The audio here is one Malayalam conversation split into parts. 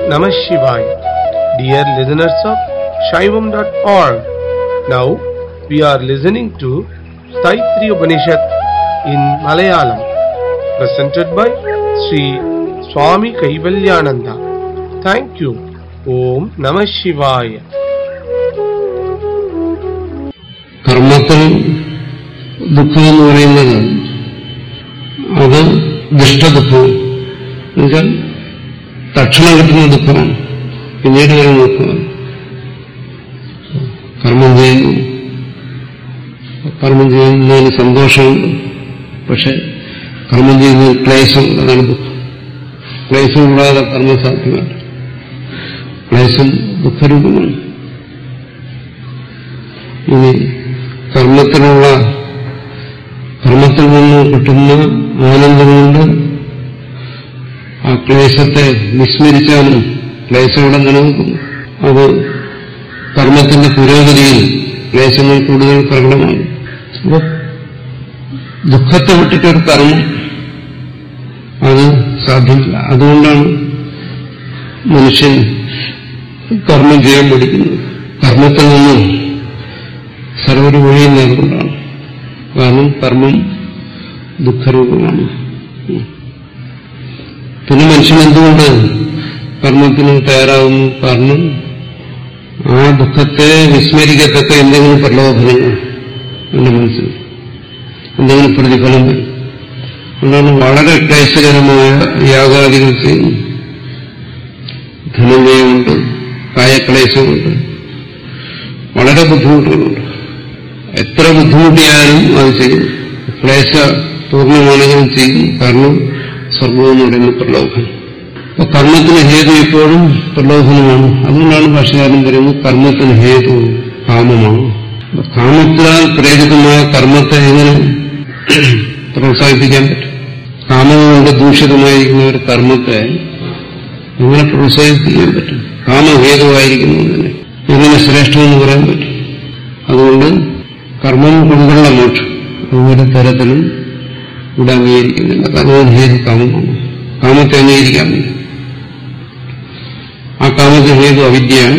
Namah Shivaya. Dear listeners of Shaivam.org, now we are listening to Taittiriya Upanishad in Malayalam, presented by Sri Swami Kaivalyananda. Thank you. Om Namah Shivaya. കർമ്മത്തിൽ ദുഃഖം എന്ന് പറയുന്നത് അത് ദുഷ്ടദുഃഖം എന്നുവെച്ചാൽ തക്ഷണം കിട്ടുന്ന ദുഃഖമാണ് പിന്നീട് വരുന്ന ദുഃഖമാണ് കർമ്മം ചെയ്യുന്നു കർമ്മം ചെയ്യുന്നതിന് സന്തോഷമുണ്ട് പക്ഷെ കർമ്മം ചെയ്യുന്നതിന് ക്ലേശമുണ്ട് അതാണ് ദുഃഖം ക്ലേശം കൂടാതെ കർമ്മം സാധ്യമല്ല ക്ലേശം ദുഃഖരൂപമാണ് ഇനി കർമ്മത്തിനുള്ള കർമ്മത്തിൽ നിന്ന് കിട്ടുന്ന ആനന്ദം കൊണ്ട് ആ ക്ലേശത്തെ വിസ്മരിച്ചാലും ക്ലേശം ഇവിടെ നിലനിൽക്കുന്നു അത് കർമ്മത്തിന്റെ പുരോഗതിയിൽ ക്ലേശങ്ങൾ കൂടുതൽ പ്രകടമാണ് അപ്പോൾ ദുഃഖത്തെ വിട്ടിട്ടൊരു കർമ്മം അത് സാധ്യമല്ല അതുകൊണ്ടാണ് മനുഷ്യൻ കർമ്മം ചെയ്യാൻ പഠിക്കുന്നത് കർമ്മത്തിൽ നിന്നും സർവര് ഒഴിയുന്നതുകൊണ്ടാണ് കാരണം കർമ്മം ദുഃഖരൂപമാണ് പിന്നെ മനുഷ്യൻ എന്തുകൊണ്ട് കർമ്മത്തിന് തയ്യാറാകുന്നു കാരണം ആ ദുഃഖത്തെ വിസ്മരിക്കത്തക്ക എന്തെങ്കിലും പ്രലോഭനങ്ങൾ എന്റെ മനസ്സിൽ എന്തെങ്കിലും പ്രതിഫലം വരും അതുകൊണ്ടാണ് വളരെ ക്ലേശകരമായ യാഗാദികൾ ചെയ്യുന്നു ധനമയമുണ്ട് കായക്ലേശമുണ്ട് വളരെ ബുദ്ധിമുട്ടുകളുണ്ട് എത്ര ബുദ്ധിമുട്ടിയാലും അത് ചെയ്യും ക്ലേശ പൂർണ്ണമാണെങ്കിലും ചെയ്യും കാരണം സ്വർഗം എന്ന് പറയുന്ന പ്രലോഭനം അപ്പൊ കർമ്മത്തിന് ഹേതു എപ്പോഴും പ്രലോഭനമാണ് അതുകൊണ്ടാണ് ഭാഷകാരൻ പറയുന്നത് കർമ്മത്തിന് ഹേതു കാമമാണ് അപ്പൊ കാമത്താൽ പ്രേരിതമായ കർമ്മത്തെ എങ്ങനെ പ്രോത്സാഹിപ്പിക്കാൻ പറ്റും കാമം കൊണ്ട് ദൂഷിതമായിരിക്കുന്ന ഒരു കർമ്മത്തെ എങ്ങനെ പ്രോത്സാഹിപ്പിക്കാൻ പറ്റും കാമഹേതുവായിരിക്കുന്നതിന് എങ്ങനെ ശ്രേഷ്ഠമെന്ന് പറയാൻ പറ്റും അതുകൊണ്ട് കർമ്മം കൊണ്ടുള്ള മോക്ഷം ഒരു തരത്തിലും ഇവിടെ അംഗീകരിക്കുന്നില്ല കർമ്മം ഹേതു കാമമാണ് കാമത്തെ അംഗീകരിക്കാൻ വയ്യ. ആ കാമത്തെ ഹേതു അവിദ്യയാണ്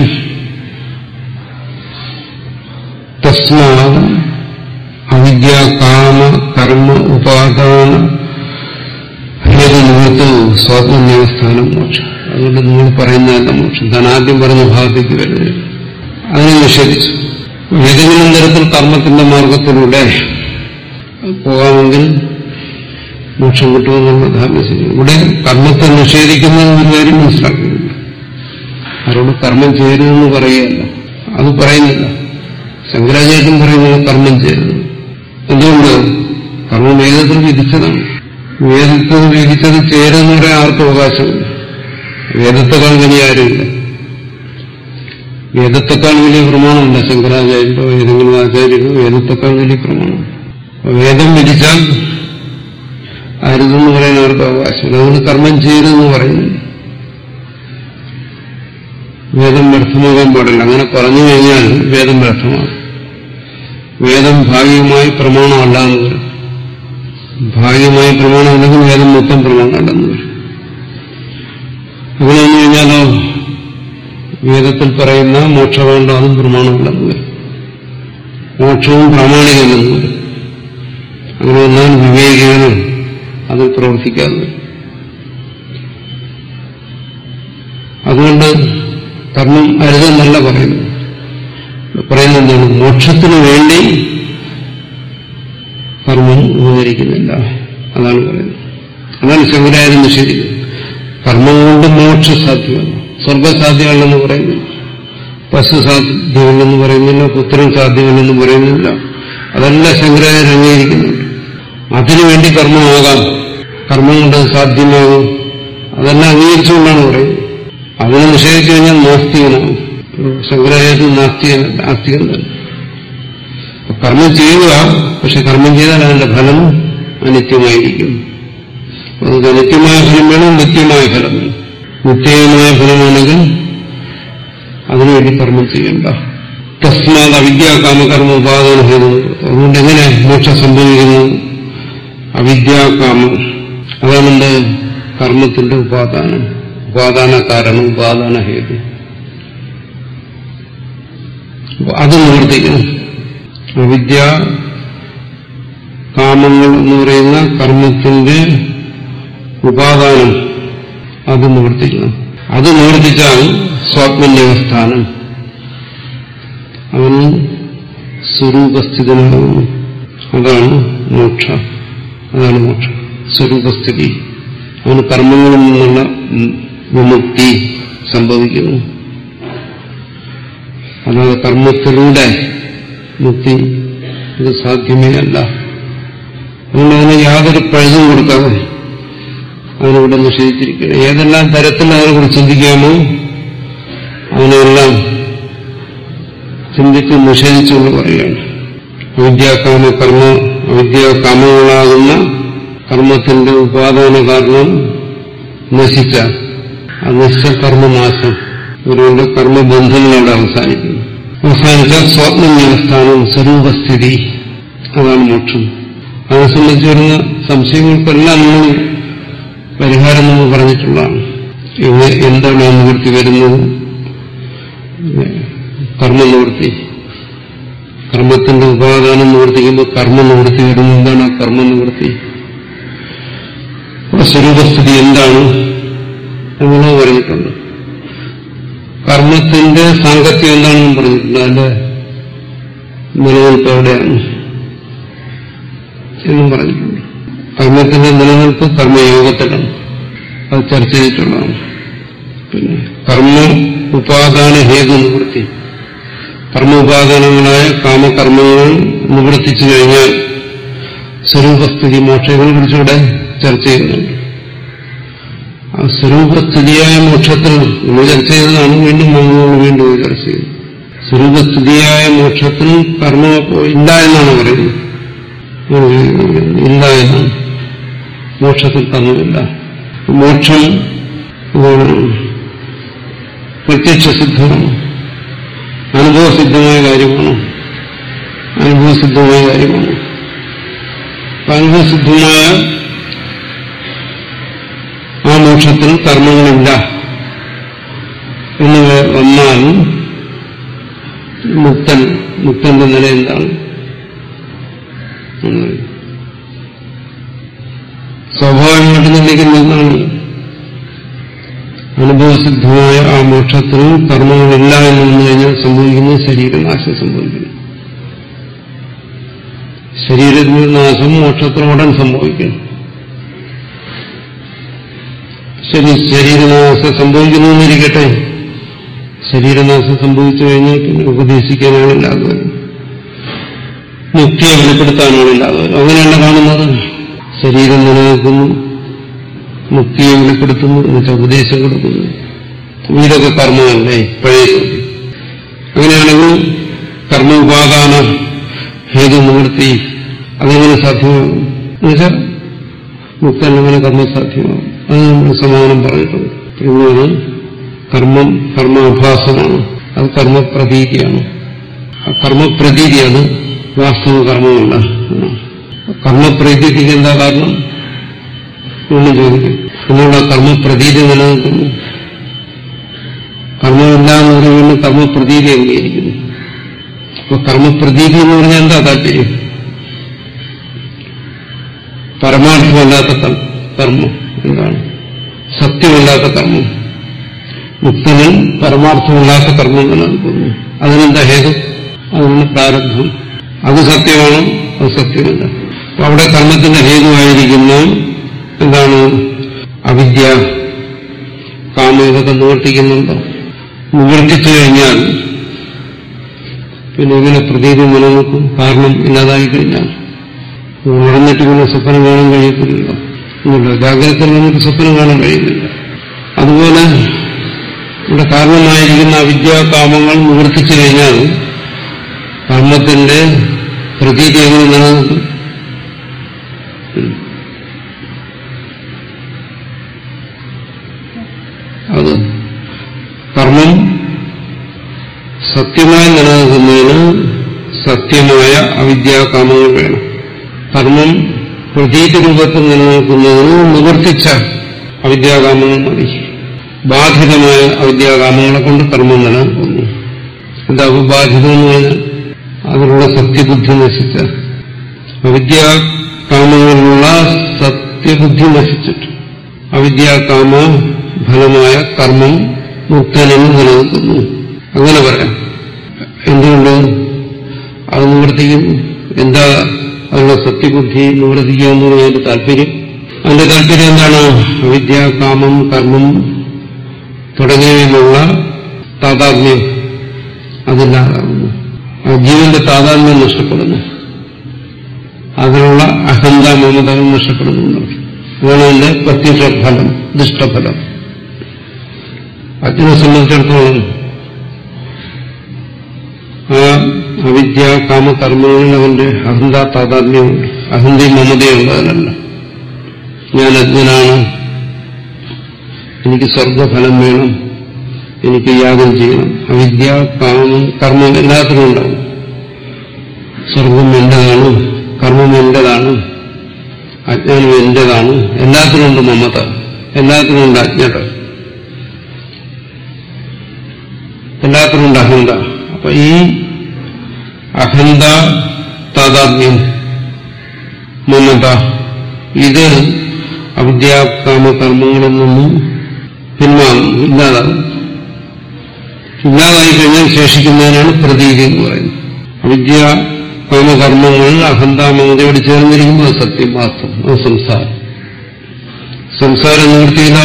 തസ്മാത് അവിദ്യ കാമ കർമ്മ ഉപാദാന ഹേതു നിമിത്തവും സ്വാതന്യസ്ഥാനം മോക്ഷം അതുകൊണ്ട് നിങ്ങൾ പറയുന്നതല്ല മോക്ഷം താൻ ആദ്യം പറഞ്ഞ ഭാഗത്തേക്ക് വരുന്നത് അതിനെ നിഷേധിച്ചു ഏതെങ്കിലും തരത്തിൽ കർമ്മത്തിന്റെ മാർഗത്തിലൂടെ പോകാമെങ്കിൽ മോക്ഷം കിട്ടുമെന്നുള്ള ധാരണ ശരി ഇവിടെ കർമ്മത്തെ നിഷേധിക്കുന്ന ഒരു കാര്യം മനസ്സിലാക്കുന്നുണ്ട് അവരോട് കർമ്മം ചെയ്യരുതെന്ന് പറയുകയല്ല അത് പറയുന്നില്ല ശങ്കരാചാര്യം പറയുന്നത് കർമ്മം ചെയ്യരുത് എന്തുകൊണ്ട് കർമ്മം വേദത്തിൽ വിധിച്ചതാണ് വേദത്തിൽ വിധിച്ചത് ചേരുമെന്ന് പറയാൻ ആർക്കും അവകാശമില്ല വേദത്തെക്കാൾ വലിയ ആരുമില്ല വേദത്തെക്കാൾ വലിയ പ്രമാണമില്ല ശങ്കരാചാര്യരോ ഏതെങ്കിലും ആചാര്യരോ വേദത്തെക്കാൾ വലിയ പ്രമാണം അപ്പൊ വേദം വിധിച്ചാൽ അരുതെന്ന് പറയാൻ അവർക്ക് അവകാശമില്ല അതുകൊണ്ട് കർമ്മം ചെയ്യരുതെന്ന് പറയുന്നു വേദം വ്യർത്ഥമാകാൻ പാടില്ല അങ്ങനെ പറഞ്ഞു കഴിഞ്ഞാൽ വേദം വ്യർത്ഥമാകും വേദം ഭാഗികമായി പ്രമാണമല്ല എന്ന് വരും ഭാഗികമായി പ്രമാണമല്ലെങ്കിൽ വേദം മൊത്തം പ്രമാണമല്ലെന്ന് വരും അങ്ങനെ വന്നു കഴിഞ്ഞാലോ വേദത്തിൽ പറയുന്ന മോക്ഷമുണ്ടോ അതും പ്രമാണമല്ലെന്ന് വരും മോക്ഷവും പ്രാമാണികമല്ലെന്ന് വരും അങ്ങനെ വന്നാൽ വിവേകികളും അത് പ്രവർത്തിക്കാതെ വരും അതുകൊണ്ട് കർമ്മം അരുതെന്നല്ല പറയുന്നത് പറയുന്നത് എന്താണ് മോക്ഷത്തിന് വേണ്ടി കർമ്മം ഉപകരിക്കുന്നില്ല അതാണ് പറയുന്നത് അതാണ് ശങ്കരാചാര്യം നിഷേധിക്കുന്നത് കർമ്മം കൊണ്ട് മോക്ഷം സാധ്യമല്ല സ്വർഗം സാധ്യമല്ലെന്ന് പറയുന്നില്ല പശു സാധ്യമല്ലെന്ന് പറയുന്നില്ല പുത്രൻ സാധ്യമല്ലെന്ന് പറയുന്നില്ല അതെല്ലാം ശങ്കരാചാര്യം അംഗീകരിക്കുന്നുണ്ട് അതിനുവേണ്ടി കർമ്മമാകാം കർമ്മം കൊണ്ട് സാധ്യമാകും അതെല്ലാം അംഗീകരിച്ചുകൊണ്ടാണ് പറയുന്നത് അതിനെ നിഷേധിച്ചു കഴിഞ്ഞാൽ നാസ്തികനാകും ശങ്കരാചാര്യത്തിൽ നാസ്തികനല്ല ആസ്തികൻ തന്നെ കർമ്മം ചെയ്യുക പക്ഷെ കർമ്മം ചെയ്താൽ അതിന്റെ ഫലം അനിത്യമായിരിക്കും അതുകൊണ്ട് നിത്യമായ ഫലം വേണം നിത്യമായ ഫലം വേണം നിത്യമായ ഫലമാണെങ്കിൽ അതിനുവേണ്ടി കർമ്മം ചെയ്യണ്ട തസ്മാത് അവിദ്യ കാമകർമ്മ ഉപാദാന ഹേതു അതുകൊണ്ട് എങ്ങനെ മോക്ഷം സംഭവിക്കുന്നു അവിദ്യാകാമം അതാണെന്ത് കർമ്മത്തിന്റെ ഉപാദാനം ഉപാദാന കാരണം ഉപാദാന ഹേതു അപ്പൊ അത് നിവർത്തിക്കണം അവിദ്യ കാമങ്ങൾ എന്ന് പറയുന്ന കർമ്മത്തിന്റെ ഉപാദാനം അത് നിവർത്തിക്കണം അത് നിവർത്തിച്ചാൽ സ്വാത്മന്യവസ്ഥാനം അവന് സ്വരൂപസ്ഥിതനാകുന്നു അതാണ് മോക്ഷ അതാണ് മോക്ഷം സ്വരൂപസ്ഥിതി അവന് കർമ്മങ്ങളിൽ നിന്നുള്ള വിമുക്തി സംഭവിക്കുന്നു അല്ലാതെ കർമ്മത്തിലൂടെ മുക്തി ഇത് സാധ്യമേ അല്ല അതുകൊണ്ട് അതിന് യാതൊരു പഴുതും കൊടുക്കാതെ അതിനിവിടെ നിഷേധിച്ചിരിക്കണം ഏതെല്ലാം തരത്തിൽ അതിനെക്കുറിച്ച് ചിന്തിക്കാമോ അതിനെല്ലാം ചിന്തിച്ച് നിഷേധിച്ചുകൊണ്ട് പറയുകയാണ് അവിദ്യാകാമ കർമ്മ അവിദ്യാകാമങ്ങളാകുന്ന കർമ്മത്തിന്റെ ഉപാദാന കാരണം നശിച്ച ആ നശിച്ച കർമ്മനാശം ഒരുവന്റെ കർമ്മബന്ധങ്ങളവിടെ അവസാനിക്കുന്നു അവസാനിച്ച സ്വാത്മന്യവസ്ഥാനം സ്വരൂപസ്ഥിതി അതാണ് മോക്ഷം അതിനെ സംബന്ധിച്ച് വരുന്ന സംശയങ്ങൾക്കെല്ലാം നമ്മൾ പരിഹാരം നമ്മൾ പറഞ്ഞിട്ടുള്ളതാണ് ഇന്ന് എന്താണ് ആ നിവൃത്തി വരുന്നത് കർമ്മ നിവൃത്തി കർമ്മത്തിന്റെ ഉപാദാനം നിവർത്തിക്കുമ്പോൾ കർമ്മ നിവൃത്തി വരുന്നത് എന്താണ് ആ കർമ്മ നിവൃത്തി അപ്പൊ സ്വരൂപസ്ഥിതി എന്താണ് എന്നുള്ളത് പറഞ്ഞിട്ടുണ്ട് കർമ്മത്തിന്റെ സാങ്കത്യം എന്താണെന്നും പറഞ്ഞിട്ടുണ്ട് അതിന്റെ നിലനിൽപ്പ് എവിടെയാണ് എന്നും പറഞ്ഞിട്ടുണ്ട് കർമ്മത്തിന്റെ നിലനിൽപ്പ് കർമ്മയോഗത്തിലാണ് അത് ചർച്ച ചെയ്തിട്ടുള്ളതാണ് പിന്നെ കർമ്മ ഉപാദാന ഹേതു നിവൃത്തി കർമ്മോപാദാനങ്ങളായ കാമകർമ്മങ്ങൾ നിവർത്തിച്ചു കഴിഞ്ഞാൽ സ്വരൂപസ്ഥിതി മോക്ഷങ്ങളെ കുറിച്ചുകൂടെ ചർച്ച ചെയ്യുന്നുണ്ട് ആ സ്വരൂപസ്ഥിതിയായ മോക്ഷത്തിൽ നമ്മൾ ചർച്ച ചെയ്തതാണ് വീണ്ടും നമ്മൾ വീണ്ടും ചർച്ച ചെയ്യുന്നത് സ്വരൂപസ്ഥിതിയായ മോക്ഷത്തിൽ കർമ്മം ഇല്ല എന്നാണ് പറയുന്നത് ഇല്ല എന്നാണ് മോക്ഷത്തിൽ കർമ്മമില്ല മോക്ഷം പ്രത്യക്ഷസിദ്ധമാണ് അനുഭവസിദ്ധമായ കാര്യമാണ് അനുഭവസിദ്ധമായ കാര്യമാണ് അനുഭവസിദ്ധമായ ആ മോക്ഷത്തിൽ കർമ്മങ്ങളില്ല എന്ന് വന്നാൽ മുക്തൻ മുക്തന്റെ നില എന്താണ് സ്വാഭാവികമായിട്ട് നിലയ്ക്കുന്ന എന്താണ് അനുഭവസിദ്ധമായ ആ മോക്ഷത്തിൽ കർമ്മങ്ങളില്ല എന്ന് വന്നു കഴിഞ്ഞാൽ സംഭവിക്കുന്ന ശരീരനാശം സംഭവിക്കുന്നു ശരീരത്തിന്റെ നാശം മോക്ഷത്തിനുടൻ സംഭവിക്കുന്നു ശരി ശരീരനാശം സംഭവിക്കുന്നുവെന്നിരിക്കട്ടെ ശരീരനാശം സംഭവിച്ചു കഴിഞ്ഞാൽ പിന്നെ ഉപദേശിക്കാനാണില്ലാതെ വരും മുക്തിയെ വെളിപ്പെടുത്താനാണില്ലാതെ വരും അങ്ങനെയല്ല കാണുന്നത് ശരീരം നിലനിൽക്കുന്നു മുക്തിയെ വെളിപ്പെടുത്തുന്നു എന്നുവെച്ചാൽ ഉപദേശം കൊടുക്കുന്നു ഇതൊക്കെ കർമ്മമല്ലേ പഴയ ചോദ്യം അങ്ങനെയാണെങ്കിൽ കർമ്മ ഉപാദാന ഹേതു നിവൃത്തി അതെങ്ങനെ സാധ്യമാകും എന്നുവെച്ചാൽ മുക്തൻ അങ്ങനെ കർമ്മം സാധ്യമാകും അത് നമ്മൾ സമാധാനം പറഞ്ഞിട്ടുണ്ട് പിന്നീട് കർമ്മം കർമാഭാസമാണ് അത് കർമ്മപ്രതീതിയാണ് ആ കർമ്മപ്രതീതി അത് വാസ്തവ കർമ്മമല്ല കർമ്മപ്രതീതിക്ക് എന്താ കാരണം എന്ന് ചോദിക്കും എന്നുള്ള കർമ്മപ്രതീതി നിലനിൽക്കുന്നു കർമ്മമില്ല എന്ന് പറയുന്നത് കർമ്മപ്രതീതി അംഗീകരിക്കുന്നു അപ്പൊ കർമ്മപ്രതീതി എന്ന് പറഞ്ഞാൽ എന്താ താല്പര്യം പരമാർത്ഥമല്ലാത്ത കർമ്മം എന്താണ് സത്യമല്ലാത്ത കർമ്മം മുക്തനിൽ പരമാർത്ഥമില്ലാത്ത കർമ്മം നിലനിൽക്കുന്നു അതിനെന്താ ഹേതു അതിന് പ്രാരബ്ധം അത് സത്യമാണോ അത് സത്യമല്ല അപ്പൊ അവിടെ കർമ്മത്തിന്റെ ഹേതുവായിരിക്കുന്ന എന്താണ് അവിദ്യ കാമം ഇതൊക്കെ നിവർത്തിക്കുന്നുണ്ടോ നിവർത്തിച്ചു കഴിഞ്ഞാൽ പിന്നെ ഇങ്ങനെ പ്രതീതി നിലനിൽക്കും കാരണം ഇല്ലാതായി കഴിഞ്ഞാൽ ഉണർന്നിട്ട് പിന്നെ സ്വപ്നം കാണാൻ കഴിയത്തില്ലല്ലോ എന്നുള്ള ജാഗ്രതയിൽ നമുക്ക് സ്വപ്നം കാണാൻ കഴിയുന്നില്ല അതുപോലെ ഇവിടെ കാരണമായിരിക്കുന്ന അവിദ്യാകാമങ്ങൾ നിവർത്തിച്ചു കഴിഞ്ഞാൽ കർമ്മത്തിന്റെ പ്രതീതി എങ്ങനെ നിലനിൽക്കും അത് കർമ്മം സത്യമായി നിലനിൽക്കുന്നതിന് സത്യമായ അവിദ്യാകാമങ്ങൾ വേണം കർമ്മം പ്രതീതി രൂപത്തിൽ നിലനിൽക്കുന്നതിന് നിവർത്തിച്ച അവിദ്യാകാമങ്ങൾ മതി ബാധിതമായ അവിദ്യാകാമങ്ങളെ കൊണ്ട് കർമ്മം നിലനിൽക്കുന്നു എന്താ ബാധിതം എന്ന് പറഞ്ഞാൽ അതിലുള്ള സത്യബുദ്ധി നശിച്ച അവിദ്യാകാമങ്ങളിലുള്ള സത്യബുദ്ധി നശിച്ചിട്ട് അവിദ്യാകാമ ഫലമായ കർമ്മം മുക്തനും നിലനിൽക്കുന്നു അങ്ങനെ പറയാം എന്തുകൊണ്ട് അത് നിവർത്തിക്കുന്നു എന്താ അതിനുള്ള സത്യബുദ്ധി നിവർത്തിക്കുക എന്ന് പറഞ്ഞതിന്റെ താല്പര്യം അതിന്റെ താല്പര്യം എന്താണ് അവിദ്യ കാമം കർമ്മം തുടങ്ങിയവയിലുള്ള താതാത്മ്യം അതില്ലാതാകുന്നു ആ ജീവന്റെ താതാത്മ്യം നഷ്ടപ്പെടുന്നു അതിനുള്ള അഹന്ത മമതകൾ നഷ്ടപ്പെടുന്നു എന്നർത്ഥം. അതാണ് അതിന്റെ പ്രത്യക്ഷ ഫലം ദുഷ്ടഫലം അച്ഛനെ സംബന്ധിച്ചിടത്തോളം ആ അവിദ്യ കാമകർമ്മങ്ങളിൽ അവന്റെ അഹന്ത താതാത്മ്യമുണ്ട് അഹന്തയും മമതയുണ്ട് അതിനല്ല ഞാൻ അജ്ഞനാണ് എനിക്ക് സ്വർഗഫലം വേണം എനിക്ക് യാഗം ചെയ്യണം അവിദ്യ കാമം കർമ്മം എല്ലാത്തിനും ഉണ്ടാവും സ്വർഗം എന്റേതാണ് കർമ്മം എന്റേതാണ് അജ്ഞാനം എന്റേതാണ് എല്ലാത്തിനുണ്ട് മമത എല്ലാത്തിനുണ്ട് അജ്ഞത എല്ലാത്തിനുണ്ട് അഹന്ത അപ്പൊ ഈ അഹന്ത താതാത്മ്യം മമത ഇത് അവിദ്യാകാമകർമ്മങ്ങളിൽ നിന്നും പിൻവാങ്ങും ഇല്ലാതാകും ഇല്ലാതായി കഴിഞ്ഞാൽ ശേഷിക്കുന്നതിനാണ് പ്രതീതി എന്ന് പറയുന്നത് അവിദ്യ കാമകർമ്മങ്ങൾ അഹന്ത മമതയോട് ചേർന്നിരിക്കുമ്പോൾ അത് സത്യം വാസ്തവം അത് സംസാരം സംസാരം നിവൃത്തിയില്ല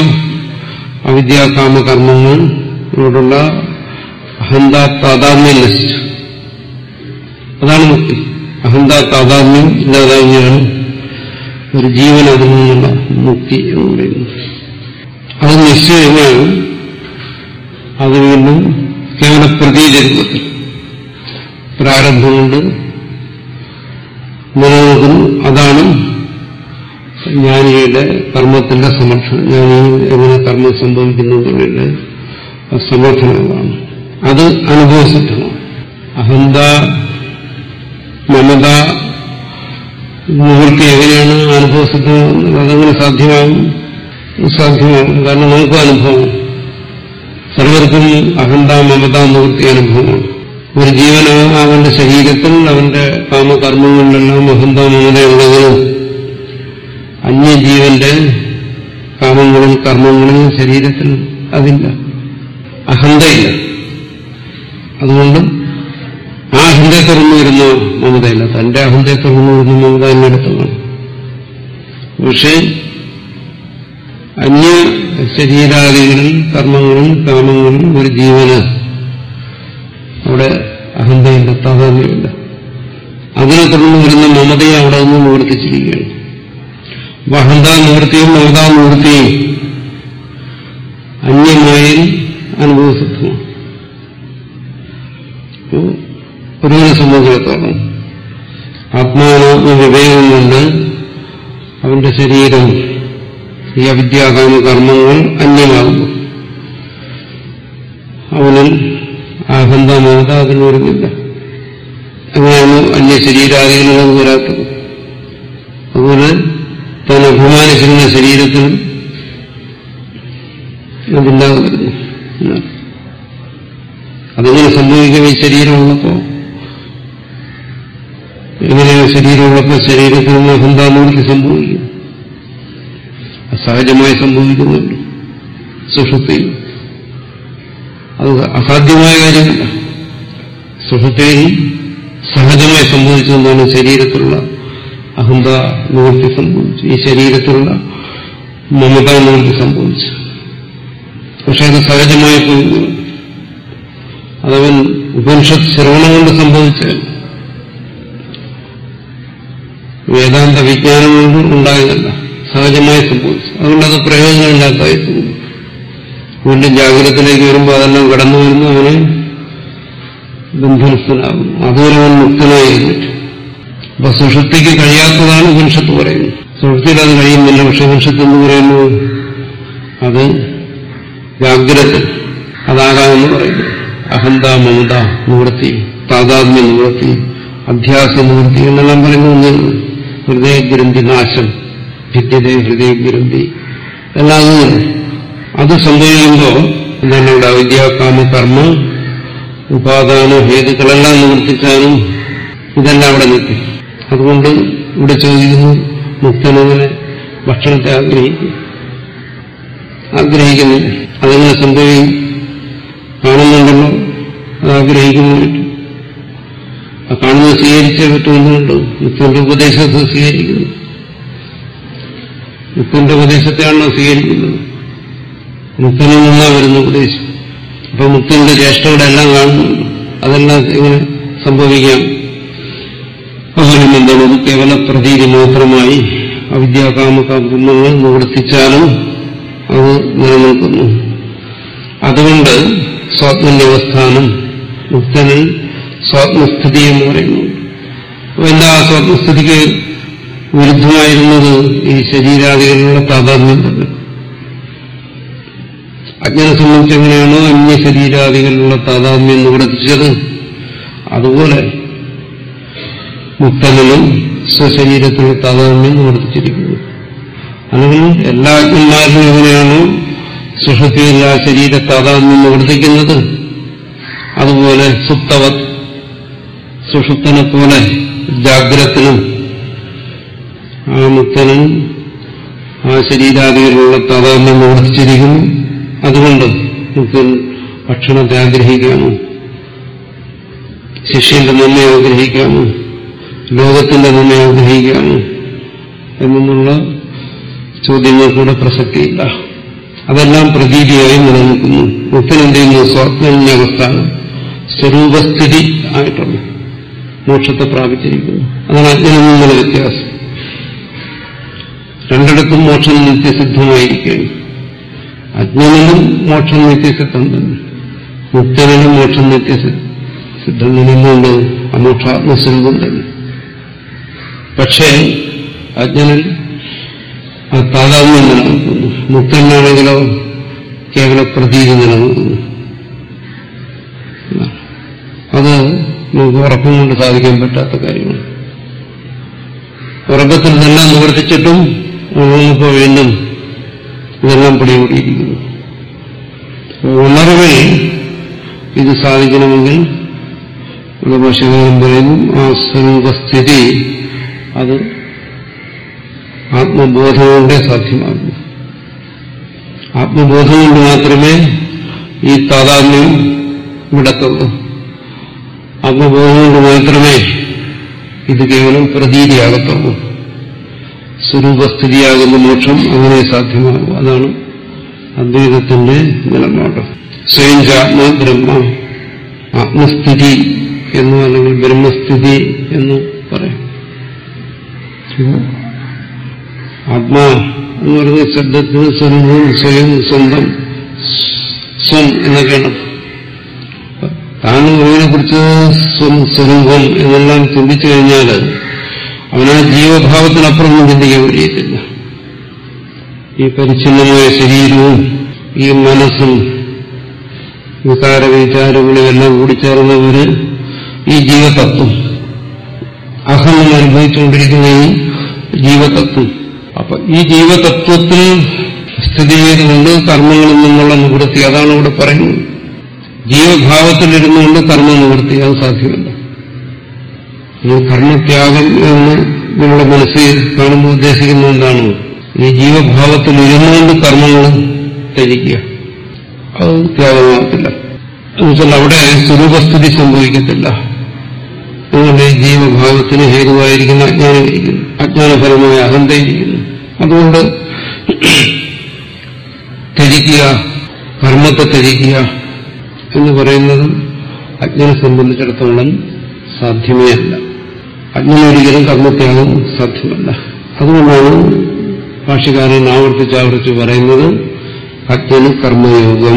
അവിദ്യാകാമകർമ്മങ്ങളോടുള്ള അഹന്ത താതാത്മ്യം നശിച്ചു അതാണ് മുക്തി അഹന്ത താതാത്മ്യം ഇല്ലാതാവുകയാണ് ഒരു ജീവൻ അതിൽ നിന്നുള്ള മുക്തി എന്ന് പറയുന്നത് അത് നിശ്ചയം കഴിഞ്ഞാൽ അത് വീണ്ടും കേവല പ്രതീചരൂപത്തിൽ പ്രാരംഭം കൊണ്ട് നിലനിൽക്കുന്നു അതാണ് ജ്ഞാനിയുടെ കർമ്മത്തിന്റെ സമർത്ഥനം ജ്ഞാനി എങ്ങനെ കർമ്മം സംഭവിക്കുന്നു എന്നുള്ളതിന്റെ സമർത്ഥനം അതാണ് അത് അനുഭവസിദ്ധമാണ് അഹന്ത മമത നിവൃത്തി എങ്ങനെയാണ് അനുഭവസിദ്ധമാകുന്നത് അതെങ്ങനെ സാധ്യമാകും സാധ്യമാകും കാരണം നമുക്ക് അനുഭവം സർവർക്കും അഹന്ത മമത നിവൃത്തി അനുഭവമാണ് ഒരു ജീവന് അവന്റെ ശരീരത്തിൽ അവന്റെ കാമകർമ്മങ്ങളിലെല്ലാം അഹന്ത മമതയുള്ളതിന് അന്യജീവന്റെ കാമങ്ങളും കർമ്മങ്ങളും ശരീരത്തിൽ അതില്ല അഹന്തയില്ല അതുകൊണ്ട് ആ അഹന്തയെ തുറന്നു വരുന്ന മമതയില്ല തന്റെ അഹന്തയെ തുറന്നു വരുന്ന മമത എന്നിടത്തുമാണ് പക്ഷേ അന്യ ശരീരാദികളിൽ കർമ്മങ്ങളിൽ കാമങ്ങളിൽ ഒരു ജീവന് അവിടെ അഹന്തയില്ല താതാത്മ്യമില്ല അതിനെ തുടർന്ന് വരുന്ന മമതയെ അവിടെ നിന്ന് നിവർത്തിച്ചിരിക്കുകയാണ് അപ്പൊ അഹന്ത നിവൃത്തിയും മമതാ നിവൃത്തിയും അന്യമായി അനുഭവസിദ്ധമാണ് ഒരുവനെ സംബന്ധിച്ചിടത്തോളം ആത്മാനാത്മ വിവേകം കൊണ്ട് അവന്റെ ശരീരം ഈ അവിദ്യാകാമ കർമ്മങ്ങൾ അന്യമാകുന്നു അവനിൽ ആഹന്ത മമത അതിന് വരുന്നില്ല അങ്ങനെയാണ് അന്യ ശരീരാദികളിലും വരാത്തത് അതുപോലെ താൻ അഭിമാനിച്ചിരുന്ന ശരീരത്തിൽ അതില്ലാതെ വരുന്നു എന്നാണ്. അതെങ്ങനെ സംഭവിക്കും ഈ ശരീരമുള്ളപ്പോ എങ്ങനെയാണ് ശരീരമുള്ളപ്പോൾ ശരീരത്തിൽ നിന്ന് അഹന്താമൂർത്തി സംഭവിക്കും അത് സഹജമായി സംഭവിക്കുന്നുണ്ട് സുഷുപ്തിയിൽ അത് അസാധ്യമായ കാര്യമല്ല സുഷുപ്തിയിൽ സഹജമായി സംഭവിച്ചതെന്നാണ് ശരീരത്തിലുള്ള അഹന്ത നിവൃത്തി സംഭവിച്ചു ഈ ശരീരത്തിലുള്ള മമതാ നിവൃത്തി സംഭവിച്ചു പക്ഷെ അത് സഹജമായി പോകുന്നു അതവൻ ഉപനിഷത്ത് ശ്രവണം കൊണ്ട് സംഭവിച്ചത് വേദാന്ത വിജ്ഞാനം കൊണ്ട് ഉണ്ടായതല്ല സഹജമായി സംഭവിച്ചു അതുകൊണ്ട് അത് പ്രയോജനമില്ലാത്തതായി തോന്നുന്നു വീണ്ടും ജാഗ്രതത്തിലേക്ക് വരുമ്പോൾ അതെല്ലാം കടന്നു വരുന്നു അവനെ ബന്ധനസ്ഥനാകും അതുവരെ അവൻ മുക്തനായി ഇരുന്നിട്ട് അപ്പൊ സുഷുപ്തിക്ക് കഴിയാത്തതാണ് ഉപനിഷത്ത് പറയുന്നത് സുഷുപ്തിയിൽ അത് കഴിയുന്നില്ല പക്ഷെ ഉപനിഷത്ത് എന്ന് പറയുന്നു അത് ജാഗ്രത അതാകാമെന്ന് പറയുന്നു അഹന്ത മമത നിവൃത്തി താതാത്മ്യ നിവൃത്തി അധ്യാസ നിവൃത്തി എന്നെല്ലാം പറയുന്നു ഒന്നേ ഉള്ളൂ. ഹൃദയഗ്രന്ഥി നാശം ഭിദ്യത ഹൃദയഗ്രന്ഥി എല്ലാം അത് തന്നെ അത് സംഭവിക്കുമ്പോൾ എന്താണ് ഇവിടെ അവിദ്യാകാമ കർമ്മ ഉപാദാന ഹേതുക്കളെല്ലാം നിവർത്തിച്ചാലും ഇതെല്ലാം അവിടെ നിൽക്കും അതുകൊണ്ട് ഇവിടെ ചോദിക്കുന്നു മുക്തനങ്ങനെ ഭക്ഷണത്തെ ആഗ്രഹിക്കും ആഗ്രഹിക്കുന്നില്ല അതെങ്ങനെ സംഭവിക്കും കാണുന്നുണ്ടല്ലോ അത് ആഗ്രഹിക്കുന്നുണ്ട് ആ കാണുന്നത് സ്വീകരിച്ചേ പറ്റുന്നുണ്ട് മുക്തന്റെ ഉപദേശത്തെ സ്വീകരിക്കുന്നു മുക്തന്റെ ഉപദേശത്തെയാണോ സ്വീകരിക്കുന്നത് മുക്തനിൽ നിന്നാ വരുന്ന ഉപദേശം അപ്പൊ മുക്തന്റെ ചേഷ്ടയുടെ എല്ലാം കാണുന്നുണ്ട് അതെല്ലാം എങ്ങനെ സംഭവിക്കാം അവരെന്താണ് ഇത് കേവല പ്രതീതി മാത്രമായി അവിദ്യാകാമകർമ്മങ്ങൾ നിവർത്തിച്ചാലും അത് നിലനിൽക്കുന്നു അതുകൊണ്ട് സ്വാത്മന്റെ അവസ്ഥാനം മുക്തനിൽ സ്വാത്മസ്ഥിതി എന്ന് പറയുന്നു അപ്പൊ എന്താ സ്വാത്മസ്ഥിതിക്ക് വിരുദ്ധമായിരുന്നത് ഈ ശരീരാദികളിലുള്ള താതാത്മ്യം തന്നെ അജ്ഞനെ സംബന്ധിച്ച് എങ്ങനെയാണോ അന്യ ശരീരാദികളിലുള്ള താതാത്മ്യം നിവർത്തിച്ചത് അതുപോലെ മുക്തനിലും സ്വശരീരത്തിലുള്ള താതാത്മ്യം നിവർത്തിച്ചിരിക്കുന്നു അല്ലെങ്കിൽ എല്ലാ അജ്ഞന്മാരിലും എങ്ങനെയാണോ സുഷുതിയിൽ ആ ശരീര താതാത്മ്യം നിവർത്തിക്കുന്നത് അതുപോലെ സുപ്തവത് സുഷുപ്തനെ പോലെ ജാഗ്രത്തിനും ആ മുക്തനും ആ ശരീരാദികളിലുള്ള താതാത്മ്യം നിവർത്തിച്ചിരിക്കുന്നു അതുകൊണ്ട് മുക്തൻ ഭക്ഷണത്തെ ആഗ്രഹിക്കാമോ ശിഷ്യന്റെ നന്മയെ ആഗ്രഹിക്കാമോ ലോകത്തിന്റെ നന്മയെ ആഗ്രഹിക്കാമോ എന്നുള്ള ചോദ്യങ്ങൾക്കൂടെ പ്രസക്തിയില്ല അതെല്ലാം പ്രതീതിയായി നിലനിൽക്കുന്നു മുക്തനെന്ത് ചെയ്യുന്നു സ്വാത്മജ്ഞാവസ്ഥാനം സ്വരൂപസ്ഥിതി ആയിട്ടുള്ള മോക്ഷത്തെ പ്രാപിച്ചിരിക്കുന്നു അതാണ് അജ്ഞനിൽ നിന്നുള്ള വ്യത്യാസം രണ്ടിടത്തും മോക്ഷം നിത്യസിദ്ധമായിരിക്കുകയാണ് അജ്ഞനിലും മോക്ഷം നിത്യസിദ്ധം തന്നെ മുക്തനിലും മോക്ഷം നിത്യസിദ്ധം നിന്നുകൊണ്ട് അമോക്ഷാത്മസ്വരൂപം തന്നെ പക്ഷേ അജ്ഞനിൽ ആ താതാത്മ്യം നിലനിൽക്കുന്നു മുക്തനാണെങ്കിലോ കേവല പ്രതീതി നിലനിൽക്കുന്നു അത് നമുക്ക് ഉറക്കം കൊണ്ട് സാധിക്കാൻ പറ്റാത്ത കാര്യമാണ് ഉറക്കത്തിൽ ഇതെല്ലാം നിവർത്തിച്ചിട്ടും ഉണർന്നപ്പോൾ വീണ്ടും ഇതെല്ലാം പിടികൂടിയിരിക്കുന്നു ഉണർവിൽ ഇത് സാധിക്കണമെങ്കിൽ ഇവിടെ ഭാഷകാരൻ പറയുന്നു ആ സ്വരൂപസ്ഥിതി അത് ആത്മബോധം കൊണ്ടേ സാധ്യമാകും ആത്മബോധം കൊണ്ട് മാത്രമേ ഈ താതാത്മ്യം വിടത്തുള്ളൂ ആത്മബോധം കൊണ്ട് മാത്രമേ ഇത് കേവലം പ്രതീതിയാകത്തുള്ളൂ സ്വരൂപസ്ഥിതിയാകുന്ന മോക്ഷം അങ്ങനെ സാധ്യമാകും അതാണ് അദ്വൈതത്തിന്റെ നിലപാട് സ്വയം ആത്മാ ബ്രഹ്മ ആത്മസ്ഥിതി എന്നും അല്ലെങ്കിൽ ബ്രഹ്മസ്ഥിതി എന്നും പറയാം ആത്മാ എന്ന് പറയുന്ന ശബ്ദത്തിന് സ്വരൂപം സ്വയം സ്വന്തം സ്വം എന്നൊക്കെയാണ് താൻ ഇതിനെ കുറിച്ച് സ്വം സ്വരൂപം എന്നെല്ലാം ചിന്തിച്ചു കഴിഞ്ഞാൽ അവനാ ജീവഭാവത്തിനപ്പുറമൊന്നും ചിന്തിക്കാൻ കഴിയത്തില്ല ഈ പരിച്ഛിന്നമായ ശരീരവും ഈ മനസ്സും വികാര വിചാരങ്ങളും എല്ലാം കൂടിച്ചേർന്നവര് ഈ ജീവതത്വം അഹം അനുഭവിച്ചുകൊണ്ടിരിക്കുന്ന ഈ ജീവതത്വം അപ്പൊ ഈ ജീവതത്വത്തിൽ സ്ഥിതി ചെയ്തുകൊണ്ട് കർമ്മങ്ങളിൽ നിന്നുള്ള നിവൃത്തി അതാണ് ഇവിടെ പറയുന്നത് ജീവഭാവത്തിലിരുന്നുകൊണ്ട് കർമ്മ നിവൃത്തി അത് സാധ്യമല്ല ഈ കർമ്മത്യാഗം എന്ന് നമ്മുടെ മനസ്സിൽ കാണുമ്പോൾ ഉദ്ദേശിക്കുന്ന എന്താണ് ഈ ജീവഭാവത്തിൽ ഇരുന്നുകൊണ്ട് കർമ്മങ്ങൾ ത്യജിക്കുക അത് ത്യാഗമാകത്തില്ല എന്നുവെച്ചാൽ അവിടെ സ്വരൂപസ്ഥിതി സംഭവിക്കത്തില്ല അതുകൊണ്ട് ഈ ജീവഭാവത്തിന് ഹേതുവായിരിക്കുന്ന അജ്ഞാനമിരിക്കുന്നു അജ്ഞാനഫലമായ അഹന്തയിരിക്കുന്നു അതുകൊണ്ട് ത്യജിക്കുക കർമ്മത്തെ ത്യജിക്കുക എന്ന് പറയുന്നത് അജ്ഞനെ സംബന്ധിച്ചിടത്തോളം സാധ്യമേ അല്ല അജ്ഞനൊരിക്കലും കർമ്മത്യാഗം സാധ്യമല്ല അതുകൊണ്ടാണ് ഭാഷകാരൻ ആവർത്തിച്ച് ആവർത്തിച്ച് പറയുന്നത് അജ്ഞന് കർമ്മയോഗം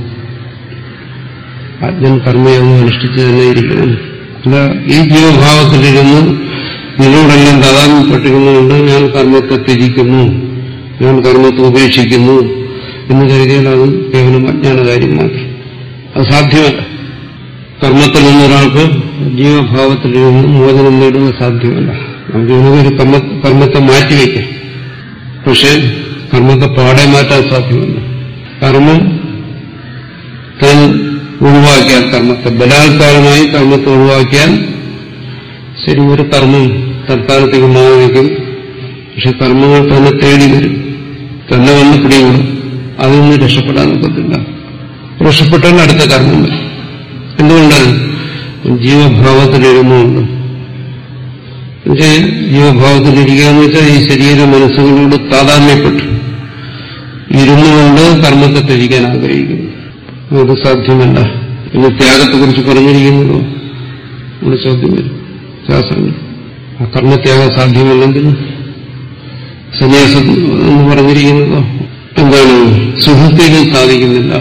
അജ്ഞൻ കർമ്മയോഗം അനുഷ്ഠിച്ച് തന്നെ ഇരിക്കണം അല്ല ഈ ജീവഭാവത്തിലിരുന്ന് നിന്നോടെല്ലാം താതാത്മ്യപ്പെട്ടിരുന്നുകൊണ്ട് ഞാൻ കർമ്മത്തെ ത്യജിക്കുന്നു ഞാൻ കർമ്മത്തെ ഉപേക്ഷിക്കുന്നു എന്ന് കരുതിയാൽ അത് കേവലം അജ്ഞാനകാര്യം മാത്രം അത് സാധ്യമല്ല കർമ്മത്തിൽ നിന്നൊരാൾക്ക് ജീവഭാവത്തിൽ നിന്ന് മോചനം നേടുക സാധ്യമല്ല നമുക്ക് ഇതിനൊരു കർമ്മ കർമ്മത്തെ മാറ്റിവെക്കാം പക്ഷേ കർമ്മത്തെ പാടെ മാറ്റാൻ സാധ്യമല്ല കർമ്മം താൻ ഒഴിവാക്കിയാൽ കർമ്മത്തെ ബലാത്കാരമായി കർമ്മത്തെ ഒഴിവാക്കിയാൽ ശരി ഒരു കർമ്മം തൽക്കാലത്തേക്ക് മാറി വയ്ക്കും പക്ഷെ കർമ്മങ്ങൾ തന്നെ തേടി വരും തന്നെ വന്ന് പിടികൂടും അതിൽ നിന്ന് രക്ഷപ്പെടാൻ ഒക്കത്തില്ല രക്ഷപ്പെട്ടാൽ അടുത്ത കർമ്മം വരും എന്തുകൊണ്ട് ജീവഭാവത്തിലിരുന്നുകൊണ്ട് എന്നുവെച്ചാൽ ജീവഭാവത്തിലിരിക്കുക എന്ന് വെച്ചാൽ ഈ ശരീര മനസ്സുകളോട് താതാത്മ്യപ്പെട്ടു ഇരുന്നുകൊണ്ട് കർമ്മത്തെ ത്യജിക്കാൻ ആഗ്രഹിക്കുന്നു അത് സാധ്യമല്ല പിന്നെ ത്യാഗത്തെക്കുറിച്ച് പറഞ്ഞിരിക്കുന്നതോ ഇവിടെ ചോദ്യം വരും ശാസ്ത്രങ്ങൾ ആ കർമ്മത്യാഗം സാധ്യമല്ലെങ്കിൽ സന്യാസം എന്ന് പറഞ്ഞിരിക്കുന്നതോ എന്താണ് സുഹൃത്തിയിൽ സാധിക്കുന്നില്ല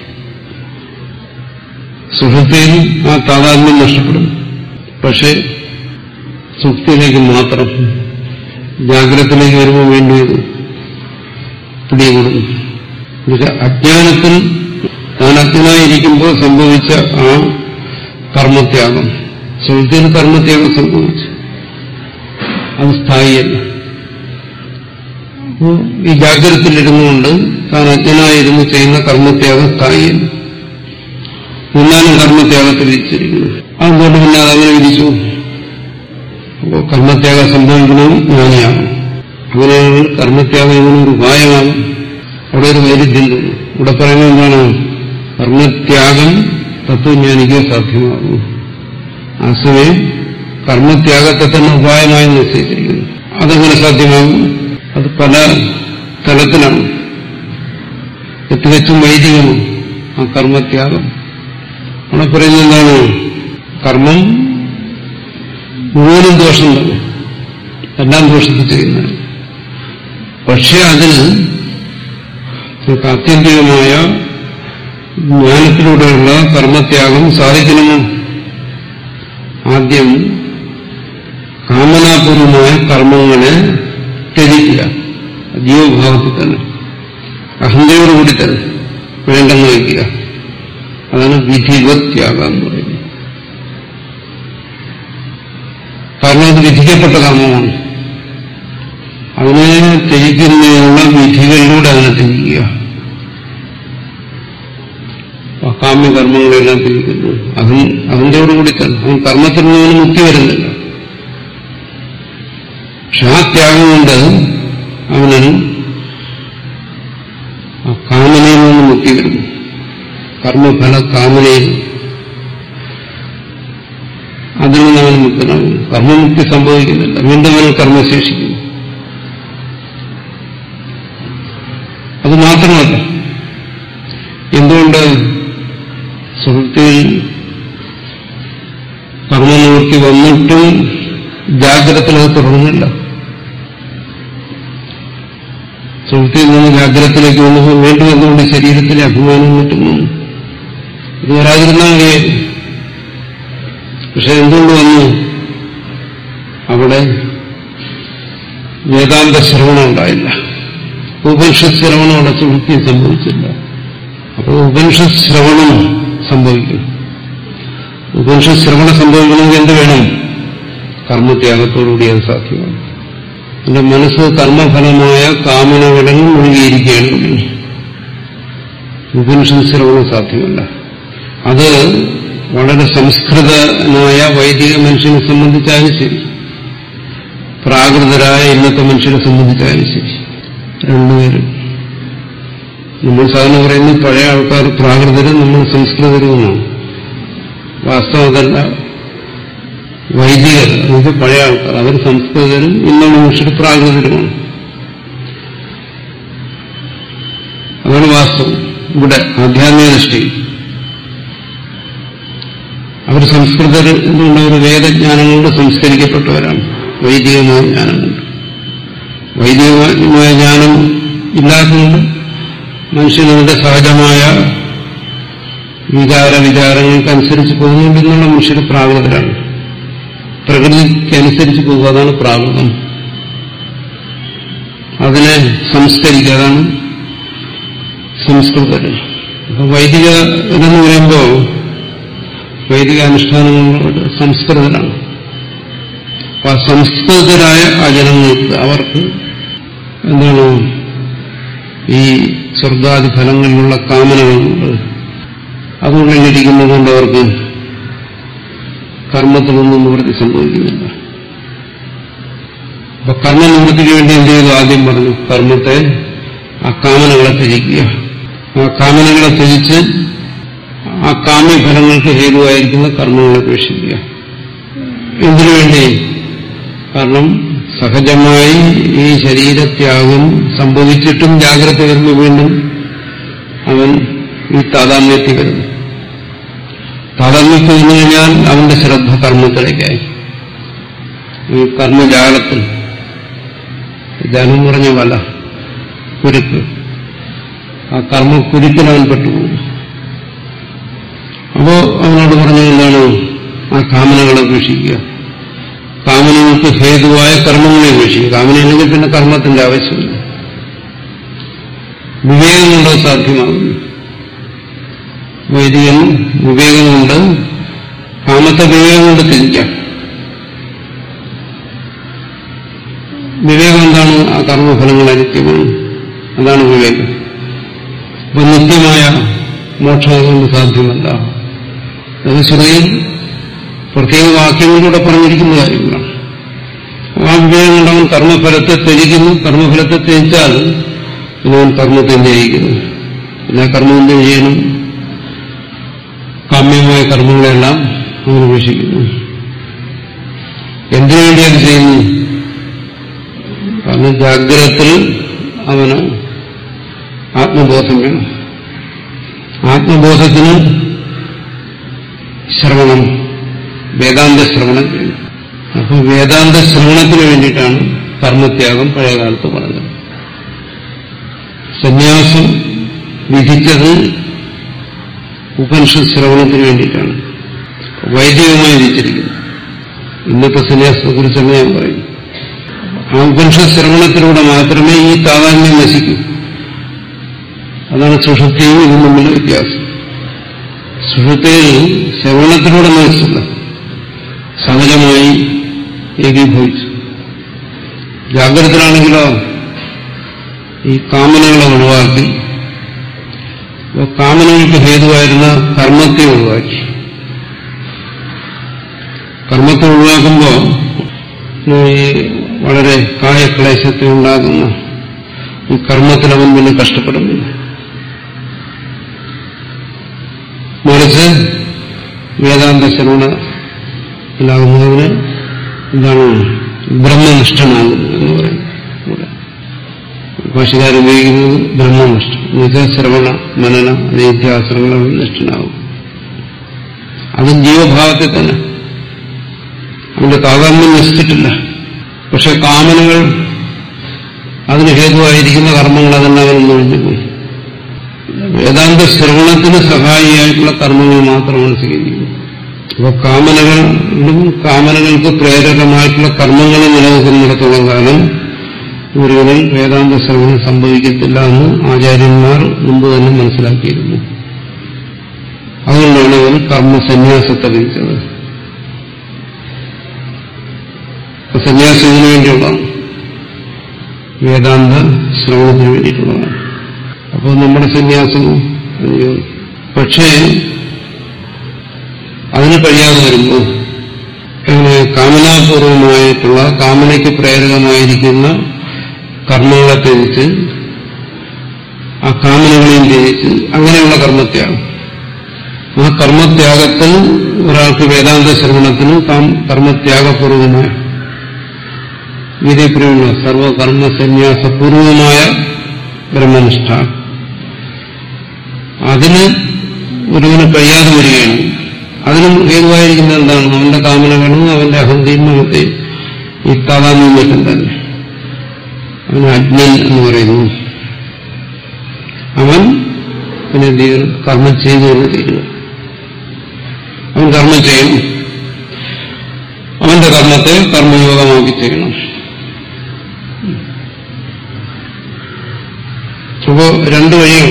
സുഹൃത്തിയിൽ ആ താതാത്മ്യം നഷ്ടപ്പെടും പക്ഷെ സുഹൃത്തിയിലേക്ക് മാത്രം ജാഗ്രതത്തിലേക്ക് വരുമ്പോൾ വേണ്ടി ഇത് പിടികൂടുന്നു എന്നുവെച്ചാൽ അജ്ഞാനത്തിൽ താൻ അജ്ഞനായിരിക്കുമ്പോൾ സംഭവിച്ച ആ കർമ്മത്യാഗം സുഹൃത്തിൽ കർമ്മത്യാഗം സംഭവിച്ചു അത് സ്ഥായിയല്ല അപ്പോ ഈ ജാഗ്രതത്തിലിരുന്നുകൊണ്ട് താൻ അജ്ഞനായിരുന്നു ചെയ്യുന്ന കർമ്മത്യാഗം സ്ഥായിയല്ല എന്നാലും കർമ്മത്യാഗത്തിൽ വിധിച്ചിരിക്കുന്നു അതുകൊണ്ട് പിന്നെ അതങ്ങനെ വിധിച്ചു അപ്പോൾ കർമ്മത്യാഗം സംഭവിക്കണമെങ്കിൽ ജ്ഞാനിയാണ് അങ്ങനെയാണെങ്കിൽ കർമ്മത്യാഗം ഇങ്ങനെ ഒരു ഉപായമാണ് അവിടെ ഒരു വൈരുദ്ധ്യം തോന്നും ഇവിടെ പറയുന്നത് എന്താണ് കർമ്മത്യാഗം തത്വജ്ഞാനിക്ക് സാധ്യമാകും ആ സമയം കർമ്മത്യാഗത്തെ തന്നെ ഉപായമായി നിശ്ചയിച്ചിരിക്കുന്നു അതെങ്ങനെ സാധ്യമാകും അത് പല തലത്തിലാണ് തികച്ചും വൈദികമാണ് ആ കർമ്മത്യാഗം അവിടെ പറയുന്നത് എന്താണ് കർമ്മം മുഴുവനും ദോഷം തന്നെ എല്ലാം ദോഷത്തിൽ ചെയ്യുന്നതാണ് പക്ഷെ അതിന് നമുക്ക് ആത്യന്തികമായ ജ്ഞാനത്തിലൂടെയുള്ള കർമ്മത്യാഗം സാധിക്കണമോ ആദ്യം കാമനാപൂർവമായ കർമ്മങ്ങളെ ത്യജിക്കുക ജീവഭാവത്തിൽ തന്നെ അഹന്തയോടുകൂടി തന്നെ വേണ്ടെന്ന് വയ്ക്കുക അതാണ് വിധിവത്യാഗം എന്ന് പറയുന്നത് കാരണം അത് വിധിക്കപ്പെട്ട കർമ്മമാണ് അതിനെ ത്യജിക്കുന്നതിനുള്ള വിധികളിലൂടെ അതിനെ ത്യജിക്കുക കാമ്യകർമ്മങ്ങളെല്ലാം ത്യജിക്കുന്നു അതും അതിൻ്റെയോടുകൂടി തന്നെ അവൻ കർമ്മത്തിൽ നിന്ന് മുക്തി വരുന്നില്ല പക്ഷെ ആ ത്യാഗം കൊണ്ട് അവന് ആ കാമനയിൽ നിന്ന് മുക്തി വരുന്നു കർമ്മഫല കാമനയിൽ അതിൽ നിന്ന് അവൻ മുക്തനാകുന്നു കർമ്മമുക്തി സംഭവിക്കുന്നില്ല വീണ്ടും അവൻ കർമ്മശേഷിക്കുന്നു അത് മാത്രമല്ല എന്തുകൊണ്ട് സുഹൃത്തിൽ കർമ്മനിവൃത്തി വന്നിട്ടും ജാഗ്രതത്തിൽ അത് തുടർന്നില്ല സുഹൃത്തിൽ നിന്ന് ജാഗ്രതത്തിലേക്ക് വന്നപ്പോൾ വീണ്ടും എന്തുകൊണ്ട് ശരീരത്തിലെ അഭിമാനം മറ്റും വന്നു ഇത് വരാതിരുന്നാൽ മതിയായിരുന്നു പക്ഷെ എന്തുകൊണ്ട് വന്നു അവിടെ വേദാന്ത ശ്രവണം ഉണ്ടായില്ല ഉപനിഷത് ശ്രവണം അവിടെ സുഹൃത്തി സംഭവിച്ചില്ല അപ്പോൾ ഉപനിഷത് ശ്രവണം സംഭവിക്കും ഉപനിഷത് ശ്രവണം സംഭവിക്കണമെങ്കിൽ എന്ത് വേണം കർമ്മത്യാഗത്തോടുകൂടി അത് സാധ്യമാണ് എന്റെ മനസ്സ് കർമ്മഫലമായ കാമനകളിൽ മുഴുകിയിരിക്കുകയാണെങ്കിൽ ഉപനിഷത് ശ്രവണം സാധ്യമല്ല അത് വളരെ സംസ്കൃതനായ വൈദിക മനുഷ്യനെ സംബന്ധിച്ചാലും ശരി പ്രാകൃതരായ ഇന്നത്തെ മനുഷ്യരെ സംബന്ധിച്ചാലും ശരി രണ്ടുപേരും നമ്മൾ സാധാരണ പറയുന്നത് പഴയ ആൾക്കാർ പ്രാകൃതരും നമ്മൾ സംസ്കൃതരുമെന്നാണ് വാസ്തവം അതല്ല വൈദികർ ഇത് പഴയ ആൾക്കാർ അവർ സംസ്കൃതരും ഇന്നുള്ള മനുഷ്യർ പ്രാകൃതരുമാണ് അതാണ് വാസ്തവം ഇവിടെ ആധ്യാത്മിക ദൃഷ്ടിയിൽ അവർ സംസ്കൃതർ എന്തുകൊണ്ട് അവർ വേദജ്ഞാനം കൊണ്ട് സംസ്കരിക്കപ്പെട്ടവരാണ് വൈദികമായ ജ്ഞാനം കൊണ്ട് വൈദികമായ ജ്ഞാനം ഇല്ലാത്തതുകൊണ്ട് മനുഷ്യനതിന്റെ സഹജമായ വികാര വിചാരങ്ങൾക്കനുസരിച്ച് പോകുന്നുണ്ടെന്നുള്ള മനുഷ്യർ പ്രാകൃതരാണ് പ്രകൃതിക്കനുസരിച്ച് പോകുക അതാണ് പ്രാകൃതം അതിനെ സംസ്കരിക്കുക അതാണ് സംസ്കൃതര് അപ്പൊ വൈദിക എന്ന് പറയുമ്പോൾ വൈദിക അനുഷ്ഠാനങ്ങളോട് സംസ്കൃതരാണ് അപ്പൊ ആ സംസ്കൃതരായ ആ ജനങ്ങൾക്ക് അവർക്ക് എന്താണ് ഈ സ്വർഗാദി ഫലങ്ങളിലുള്ള കാമനകളുണ്ട് അതുകൊണ്ടിരിക്കുന്നത് കൊണ്ട് അവർക്ക് കർമ്മത്തിലൊന്നും നിവൃത്തി സംഭവിക്കുന്നില്ല അപ്പൊ കർമ്മനിവൃത്തിക്ക് വേണ്ടി എന്ത് ചെയ്തു ആദ്യം പറഞ്ഞു കർമ്മത്തെ ആ കാമനകളെ ത്യജിക്കുക ആ കാമനകളെ ത്യജിച്ച് ആ കാമ്യഫലങ്ങൾക്ക് ഹേതുവായിരിക്കുന്ന കർമ്മങ്ങളെ ഉപേക്ഷിക്കുക എന്തിനു വേണ്ടി കാരണം സഹജമായി ഈ ശരീരത്യാഗം സംഭവിച്ചിട്ടും ജാഗ്രത വരുമ്പോൾ വീണ്ടും അവൻ ഈ താതാത്മ്യത്തിൽ വരുന്നു താതാത്മ്യത്തിൽ വന്നു കഴിഞ്ഞാൽ അവന്റെ ശ്രദ്ധ കർമ്മത്തിലേക്കായി ഈ കർമ്മജാലത്തിൽ ജനം പറഞ്ഞ വല കുരുക്ക് ആ കർമ്മ കുരുക്കിൽ അവൻ പെട്ടുപോകും അപ്പോ അവനോട് പറഞ്ഞു എന്താണ് ആ കാമനകളെ ഉപേക്ഷിക്കുക കാമനകൾക്ക് ഹേതുവായ കർമ്മങ്ങളെ ഉപേക്ഷിക്കുക കാമനയില്ലെങ്കിൽ പിന്നെ കർമ്മത്തിന്റെ ആവശ്യമില്ല വിവേകം കൊണ്ട് അത് സാധ്യമാകുന്നു വൈദികൻ വിവേകം കൊണ്ട് കാമത്തെ വിവേകം കൊണ്ട് തിരിക്കാം വിവേകം എന്താണ് ആ കർമ്മഫലങ്ങൾ അനിത്യമാണ് അതാണ് വിവേകം അപ്പൊ നിത്യമായ മോക്ഷം അതുകൊണ്ട് സാധ്യമല്ല അത് ശ്രുതിയിൽ പ്രത്യേക വാക്യങ്ങളിലൂടെ പറഞ്ഞിരിക്കുന്ന കാര്യങ്ങളാണ് ആ വിവേകം കൊണ്ട് അവൻ കർമ്മഫലത്തെ ത്യജിക്കുന്നു കർമ്മഫലത്തെ ത്യജിച്ചാൽ പിന്നെ അവൻ കർമ്മത്തെ ത്യജിക്കുന്നു പിന്നെ കർമ്മം എന്ത് ചെയ്യണം കാമ്യമായ കർമ്മങ്ങളെല്ലാം അവൻ ഉപേക്ഷിക്കുന്നു എന്തിനു വേണ്ടി അത് ചെയ്യുന്നു കാരണം ജാഗ്രതത്തിൽ അവന് ആത്മബോധം വേണം ആത്മബോധത്തിന് ശ്രവണം വേദാന്ത ശ്രവണം ചെയ്യണം അപ്പോൾ വേദാന്ത ശ്രവണത്തിന് വേണ്ടിയിട്ടാണ് കർമ്മത്യാഗം പഴയകാലത്ത് പറഞ്ഞത് സന്യാസം വിധിച്ചത് ഉപനിഷത്ത് ശ്രവണത്തിന് വേണ്ടിയിട്ടാണ് വൈദികമായി വിധിച്ചിരിക്കുന്നത് ഇന്നത്തെ സന്യാസത്തെ കുറിച്ചല്ല ഞാൻ പറയും ആ ഉപനിഷത്ത് ശ്രവണത്തിലൂടെ മാത്രമേ ഈ താതാത്മ്യം നശിക്കൂ അതാണ് സുഷുപ്തിയും ഇതും തമ്മിലുള്ള വ്യത്യാസം സുഷുപ്തിയിൽ ശ്രവണത്തിലൂടെ നശിച്ചില്ല സഹജമായി ഏകീഭവിച്ചു ജാഗ്രതത്തിലാണെങ്കിലോ ഈ കാമനകളെ ഒഴിവാക്കി അപ്പോൾ കാമനകൾക്ക് ഹേതുവായിരുന്ന കർമ്മത്തെ ഒഴിവാക്കി കർമ്മത്തെ ഒഴിവാക്കുമ്പോൾ ഈ വളരെ കായക്ലേശത്തെ ഉണ്ടാകുന്ന ഈ കർമ്മത്തിൽ അവൻ പിന്നെ കഷ്ടപ്പെടുന്നില്ല മറിച്ച് വേദാന്ത ശ്രവണത്തിലാകുന്നതിന് എന്താണ് ബ്രഹ്മനിഷ്ഠനാകുന്നു എന്ന് പറയുന്നത് ഇവിടെ ഭാഷകാരൻ ഉപയോഗിക്കുന്നത് ബ്രഹ്മനിഷ്ഠ എന്നുവെച്ചാൽ ശ്രവണ മനന നിത്യാശ്രമങ്ങൾ നിഷ്ഠനാകും അതും ജീവഭാവത്തിൽ തന്നെ അവന്റെ താതാത്മ്യം നശിച്ചിട്ടില്ല പക്ഷെ കാമനകൾ അതിന് ഹേതുവായിരിക്കുന്ന കർമ്മങ്ങൾ അതെല്ലാം അവൻ ഒഴിഞ്ഞു പോയി വേദാന്ത ശ്രവണത്തിന് സഹായിയായിട്ടുള്ള കർമ്മങ്ങൾ മാത്രമാണ് സ്വീകരിക്കുന്നത് അപ്പോൾ കാമനകളും കാമനകൾക്ക് പ്രേരകമായിട്ടുള്ള കർമ്മങ്ങൾ നിലനിൽക്കുന്നിടത്തോളം കാലം ഗുരുവിനിൽ വേദാന്ത ശ്രവണം സംഭവിക്കത്തില്ല എന്ന് ആചാര്യന്മാർ മുമ്പ് തന്നെ മനസ്സിലാക്കിയിരുന്നു അതുകൊണ്ടാണ് അവൻ കർമ്മസന്യാസത്തെ വിധിച്ചത് സന്യാസം ഇതിനു വേണ്ടിയുള്ളതാണ് വേദാന്ത ശ്രവണത്തിന് വേണ്ടിയിട്ടുള്ളതാണ് അപ്പോൾ നമ്മുടെ സന്യാസമോ അയ്യോ പക്ഷേ അതിന് കഴിയാതെ വരുമ്പോൾ അങ്ങനെ കാമനാപൂർവമായിട്ടുള്ള കാമനയ്ക്ക് പ്രേരകമായിരിക്കുന്ന കർമ്മങ്ങളെ ത്യജിച്ച് ആ കാമനകളെയും ത്യജിച്ച് അങ്ങനെയുള്ള കർമ്മത്യാഗം ആ കർമ്മത്യാഗത്തിൽ ഒരാൾക്ക് വേദാന്ത ശ്രവണത്തിന് കർമ്മത്യാഗപൂർവമായ ഗീതപ്രിയമുള്ള സർവകർമ്മ സന്യാസപൂർവമായ ബ്രഹ്മനിഷ്ഠ അതിന് ഒരുവന് കഴിയാതെ വരികയാണ് അതിനും ഹേതുവായിരിക്കുന്നത് എന്താണ് അവന്റെ കാമനകളും അവന്റെ അഹന്തയും അവന്റെ ഈ താതാമ്യം മറ്റും തന്നെ അവന് അജ്ഞൻ എന്ന് പറയുന്നു അവൻ പിന്നെ എന്ത് ചെയ്യണം കർമ്മം ചെയ്തു എന്ന് തീരുക അവൻ കർമ്മം ചെയ്യും അവന്റെ കർമ്മത്തെ കർമ്മയോഗമാക്കി ചെയ്യണം അപ്പോ രണ്ടു വഴിയും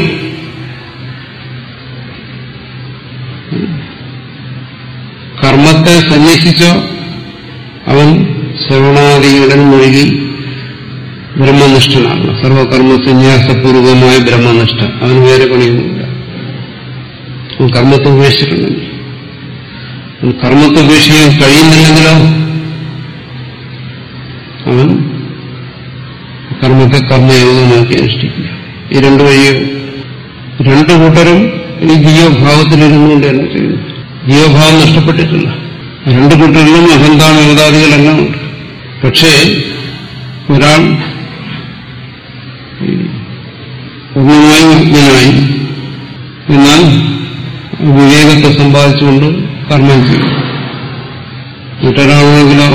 കർമ്മത്തെ സന്യസിച്ചോ അവൻ ശ്രവണാദികളിൽ മുഴുകി ബ്രഹ്മനിഷ്ഠനാണ് സർവകർമ്മ സന്യാസപൂർവമായ ബ്രഹ്മനിഷ്ഠ അവന് വേറെ പണിയൊന്നുമില്ല അവൻ കർമ്മത്തെ ഉപേക്ഷിച്ചിട്ടുണ്ടെങ്കിൽ അവൻ കർമ്മത്തെ ഉപേക്ഷിക്കാൻ കഴിയുന്നില്ലെങ്കിലോ അവൻ കർമ്മത്തെ കർമ്മയോഗമാക്കി അനുഷ്ഠിക്കുക ഈ രണ്ടു വഴിയോ രണ്ടു കൂട്ടരും ഈ ജീവഭാവത്തിലിരുന്നുകൊണ്ട് തന്നെ ചെയ്യുന്നു ജീവഭാവം നഷ്ടപ്പെട്ടിട്ടില്ല രണ്ടു കൂട്ടരിലും അഹന്താ മമതാദികളെല്ലാം ഉണ്ട് പക്ഷേ ഒരാൾ പൂർണ്ണമായും വിജ്ഞനായി എന്നാൽ വിവേകത്തെ സമ്പാദിച്ചുകൊണ്ട് കർമ്മം ചെയ്യും മറ്റൊരാളാണെങ്കിലോ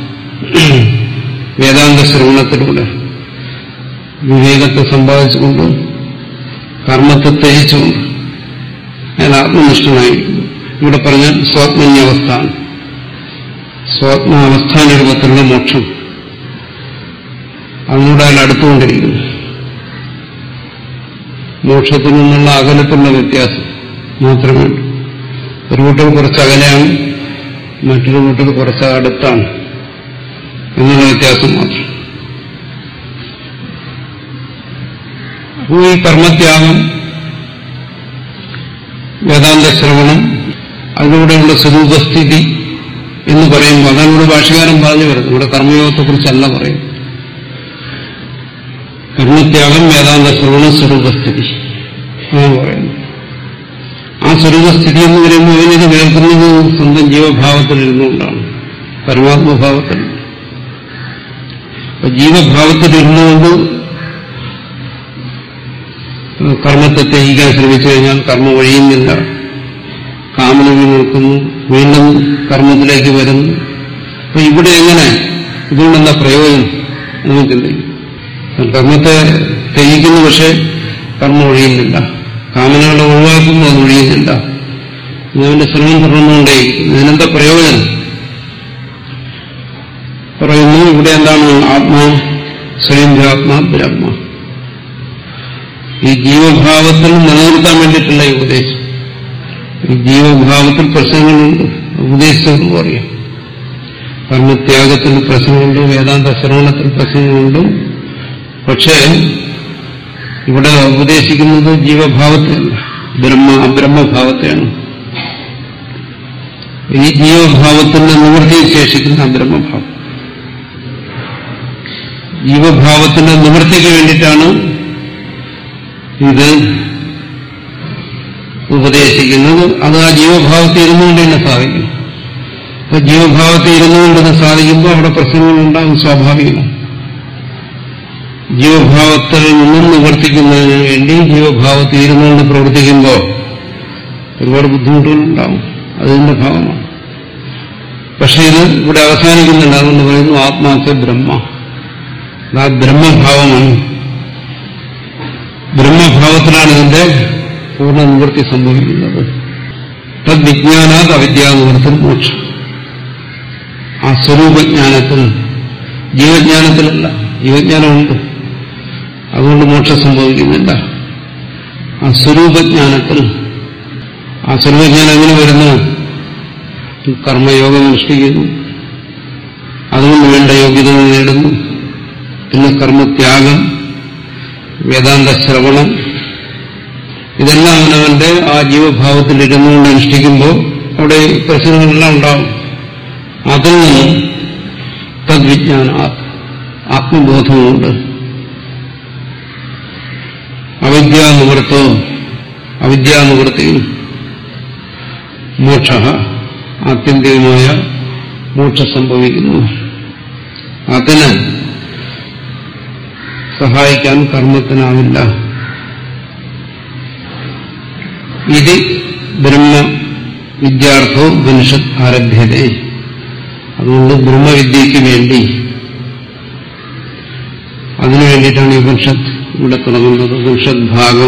വേദാന്ത ശ്രവണത്തിലൂടെ വിവേകത്തെ സമ്പാദിച്ചുകൊണ്ട് കർമ്മത്തെ ത്യജിച്ചുകൊണ്ട് അയാൾ ആത്മനിഷ്ഠനായിരിക്കുന്നു ഇവിടെ പറഞ്ഞ സ്വാത്മന്യാവസ്ഥ സ്വാത്മാവസ്ഥാന രൂപത്തിലുള്ള മോക്ഷം അതിനോട് അയാൾ അടുത്തുകൊണ്ടിരിക്കുന്നു മോക്ഷത്തിൽ നിന്നുള്ള അകലത്തുള്ള വ്യത്യാസം മാത്രമേ ഉള്ളൂ ഒരു കൂട്ടർ കുറച്ച് അകലെയാണ് മറ്റൊരു കൂട്ടർ കുറച്ച് അടുത്താണ് എന്നുള്ള വ്യത്യാസം മാത്രം അപ്പോൾ ഈ കർമ്മത്യാഗം വേദാന്ത ശ്രവണം അതിലൂടെയുള്ള സ്വരൂപസ്ഥിതി എന്ന് പറയുമ്പോൾ അതാണ് ഇവിടെ ഭാഷകാരൻ പറഞ്ഞു വരുന്നത് ഇവിടെ കർമ്മയോഗത്തെക്കുറിച്ചല്ല പറയും കർമ്മത്യാഗം വേദാന്ത ശ്രവണ സ്വരൂപസ്ഥിതി എന്നാണ് പറയുന്നത് ആ സ്വരൂപസ്ഥിതി എന്ന് പറയുമ്പോൾ അവനിത് കേൾക്കുന്നത് സ്വന്തം ജീവഭാവത്തിലിരുന്നുകൊണ്ടാണ് പരമാത്മഭാവത്തിൽ അപ്പൊ ജീവഭാവത്തിലിരുന്നുകൊണ്ട് കർമ്മത്തെ ത്യജിക്കാൻ ശ്രമിച്ചു കഴിഞ്ഞാൽ കർമ്മം ഒഴിയുന്നില്ല കാമനങ്ങൾ നിൽക്കുന്നു വീണ്ടും കർമ്മത്തിലേക്ക് വരുന്നു അപ്പൊ ഇവിടെ എങ്ങനെ ഇതുകൊണ്ടെന്താ പ്രയോജനം എന്ന് ചിന്തിക്കും കർമ്മത്തെ ത്യജിക്കുന്നു പക്ഷെ കർമ്മം ഒഴിയുന്നില്ല കാമനകളെ ഒഴിവാക്കുന്നു അത് ഒഴിയുന്നില്ല ഇതിന്റെ ശ്രമം തുടർന്നുകൊണ്ടേയിരിക്കും ഇതിനെന്താ പ്രയോജനം പറയുന്നു ഇവിടെ എന്താണ് ആത്മാ സ്വയം ആത്മാ ബ്രഹ്മ ഈ ജീവഭാവത്തിൽ നിലനിർത്താൻ വേണ്ടിയിട്ടുള്ള ഈ ഉപദേശം ഈ ജീവഭാവത്തിൽ പ്രശ്നങ്ങളുണ്ട് ഉപദേശിച്ചവർക്ക് അറിയാം കർമ്മത്യാഗത്തിൽ പ്രശ്നമുണ്ട് വേദാന്ത ശ്രവണത്തിൽ പ്രശ്നങ്ങളുണ്ട് പക്ഷേ ഇവിടെ ഉപദേശിക്കുന്നത് ജീവഭാവത്തെയല്ല ബ്രഹ്മ അബ്രഹ്മഭാവത്തെയാണ് ഈ ജീവഭാവത്തിന്റെ നിവൃത്തിയിൽ ശേഷിക്കുന്ന അബ്രഹ്മഭാവം ജീവഭാവത്തിന്റെ നിവൃത്തിക്ക് വേണ്ടിയിട്ടാണ് ഇത് ഉപദേശിക്കുന്നത് അത് ആ ജീവഭാവത്തിൽ ഇരുന്നുകൊണ്ട് തന്നെ സാധിക്കും അപ്പൊ ജീവഭാവത്തിൽ ഇരുന്നുകൊണ്ട് ഇത് സാധിക്കുമ്പോൾ അവിടെ പ്രശ്നങ്ങളുണ്ടാകും സ്വാഭാവികമാണ് ജീവഭാവത്തിൽ നിന്നും നിവർത്തിക്കുന്നതിന് വേണ്ടി ജീവഭാവത്തിൽ ഇരുന്നുകൊണ്ട് പ്രവർത്തിക്കുമ്പോൾ ഒരുപാട് ബുദ്ധിമുട്ടുകളുണ്ടാവും അതിന്റെ ഭാഗമാണ് പക്ഷെ ഇത് ഇവിടെ അവസാനിക്കുന്നുണ്ട് അതുകൊണ്ട് പറയുന്നു ആത്മാക്ക ബ്രഹ്മ ആ ബ്രഹ്മഭാവമാണ് ബ്രഹ്മഭാവത്തിലാണ് ഇതിന്റെ പൂർണ്ണ നിവൃത്തി സംഭവിക്കുന്നത് തദ്വിജ്ഞാനാത് അവിദ്യാനിവൃത്തി മോക്ഷം ആ സ്വരൂപജ്ഞാനത്തിൽ ജീവജ്ഞാനത്തിലല്ല ജീവജ്ഞാനമുണ്ട് അതുകൊണ്ട് മോക്ഷം സംഭവിക്കുന്നില്ല ആ സ്വരൂപജ്ഞാനത്തിൽ ആ സ്വരൂപജ്ഞാനം എങ്ങനെ വരുന്നു കർമ്മയോഗം അനുഷ്ഠിക്കുന്നു അതുകൊണ്ട് വേണ്ട യോഗ്യതകൾ നേടുന്നു പിന്നെ കർമ്മത്യാഗം വേദാന്ത ശ്രവണം ഇതെല്ലാം അവനവന്റെ ആ ജീവഭാവത്തിൽ ഇരുന്നുകൊണ്ട് അനുഷ്ഠിക്കുമ്പോൾ അവിടെ പ്രശ്നങ്ങളെല്ലാം ഉണ്ടാവും അതിൽ നിന്ന് തദ്വിജ്ഞാന ആത്മബോധമുണ്ട് അവിദ്യാനിവൃത്തോ അവിദ്യാനിവൃത്തിയും മോക്ഷ ആത്യന്തികമായ മോക്ഷം സംഭവിക്കുന്നു അതിന് സഹായിക്കാൻ കർമ്മത്തിനാവില്ല ഇത് ബ്രഹ്മ വിദ്യാർത്ഥോ ഉപനിഷത്ത് ആരഭ്യത അതുകൊണ്ട് ബ്രഹ്മവിദ്യയ്ക്ക് വേണ്ടി അതിനു വേണ്ടിയിട്ടാണ് ഈ ഉപനിഷത്ത് ഇവിടെ തുടങ്ങുന്നത് ഉപനിഷത്ത് ഭാഗം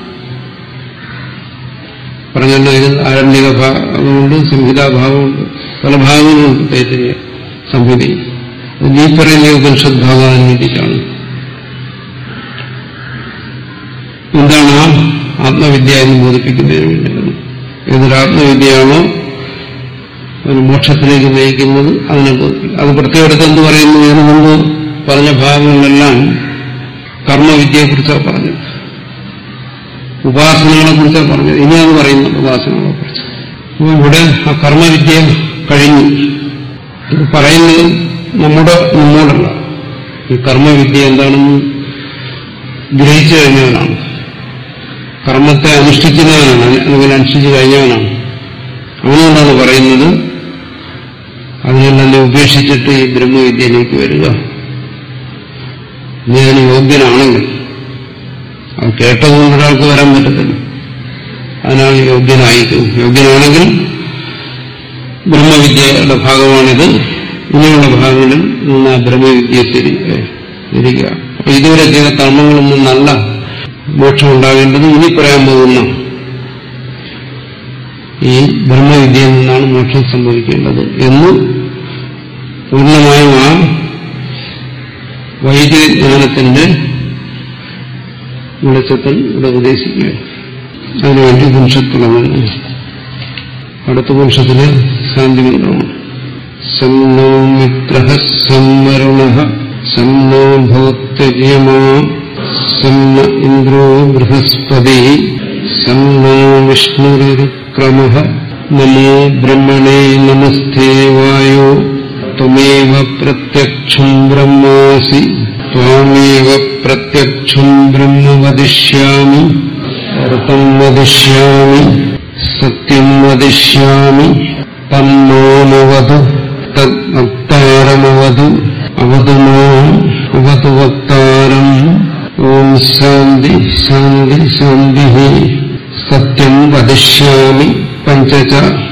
പറഞ്ഞല്ലോ ഇതിൽ ആരണ്യക ഭാഗമുണ്ട് സംഹിതാഭാഗമുണ്ട് പല ഭാഗങ്ങളുണ്ട് തൈത്തരീയ സംഹിതയിൽ ഈ പറയുന്ന ഈ ഉപനിഷത്ത് ഭാഗം അതിന് വേണ്ടിയിട്ടാണ് എന്താണ് ആ ആത്മവിദ്യ എന്ന് ബോധിപ്പിക്കുന്നതിന് വേണ്ടിയാണ് ഏതൊരു ആത്മവിദ്യയാണോ അതിന് മോക്ഷത്തിലേക്ക് നയിക്കുന്നത് അതിനെ ബോധിപ്പിക്കും അത് പ്രത്യേകം എന്ത് പറയുന്നു ഇതിനു മുമ്പ് പറഞ്ഞ ഭാഗങ്ങളിലെല്ലാം കർമ്മവിദ്യയെക്കുറിച്ചാണ് പറഞ്ഞത് ഉപാസനകളെ കുറിച്ചാണ് പറഞ്ഞത് ഇനി അത് പറയുന്നുണ്ട് ഉപാസനകളെ കുറിച്ച് അപ്പോൾ ഇവിടെ ആ കർമ്മവിദ്യ കഴിഞ്ഞു ഇത് പറയുന്നത് നമ്മുടെ നമ്മോടല്ല ഈ കർമ്മവിദ്യ എന്താണെന്ന് ഗ്രഹിച്ചു കഴിഞ്ഞവനാണ് കർമ്മത്തെ അനുഷ്ഠിക്കുന്നവനാണ് അല്ലെങ്കിൽ അനുഷ്ഠിച്ചു കഴിഞ്ഞവനാണ് അവനോടാണ് പറയുന്നത് അതിനെല്ലാം ഉപേക്ഷിച്ചിട്ട് ഈ ബ്രഹ്മവിദ്യയിലേക്ക് വരിക നീ അതിന് യോഗ്യനാണെങ്കിൽ അത് കേട്ടതുകൊണ്ട് ഒരാൾക്ക് വരാൻ പറ്റത്തില്ല അതിനാണ് യോഗ്യനായിരിക്കും യോഗ്യനാണെങ്കിൽ ബ്രഹ്മവിദ്യയുടെ ഭാഗമാണിത് ഇനിയുള്ള ഭാഗങ്ങളിൽ നിന്ന് ആ ബ്രഹ്മവിദ്യ ശരി ഇരിക്കുക അപ്പൊ ഇതുവരെ ചെയ്ത കർമ്മങ്ങളൊന്നും നല്ല മോക്ഷം ഉണ്ടാകേണ്ടത് ഇനി പറയാൻ പോകുന്ന ഈ ബ്രഹ്മവിദ്യയിൽ നിന്നാണ് മോക്ഷം സംഭവിക്കേണ്ടത് എന്ന് പൂർണ്ണമായും ആ വൈദിക ജ്ഞാനത്തിന്റെ വെളിച്ചത്തിൽ ഇവിടെ ഉപദേശിക്കുകയാണ് അതിനുവേണ്ടി പുരുഷത്ത് തുടങ്ങുന്നു അടുത്ത പുരുഷത്തില് ശാന്തി മന്ത്രമാണ് സന്നോ മിത്ര സമ്മരുണ സന്നോ ഭോക്തര്യമാ സന്ന ഇന്ദ്രോ ബൃഹസ്പതി സന്നോ വിഷ്ണുരുക്രമ നമോ ബ്രഹ്മണേ നമസ്തേ വായോ ത്വമേവ പ്രത്യക്ഷം ബ്രഹ്മാസി ത്വാമേവ പ്രത്യക്ഷം ബ്രഹ്മ വദിഷ്യാമി അർത്ഥം വദിഷ്യാമി സത്യം വദിഷ്യാമി തന്മാമവതു തക്താരമവതു അവതു മാം അവതു വക്താരം ഓം ശാന്തി ശാന്തി ശാന്തി സത്യം വദിഷ്യാമി പഞ്ചച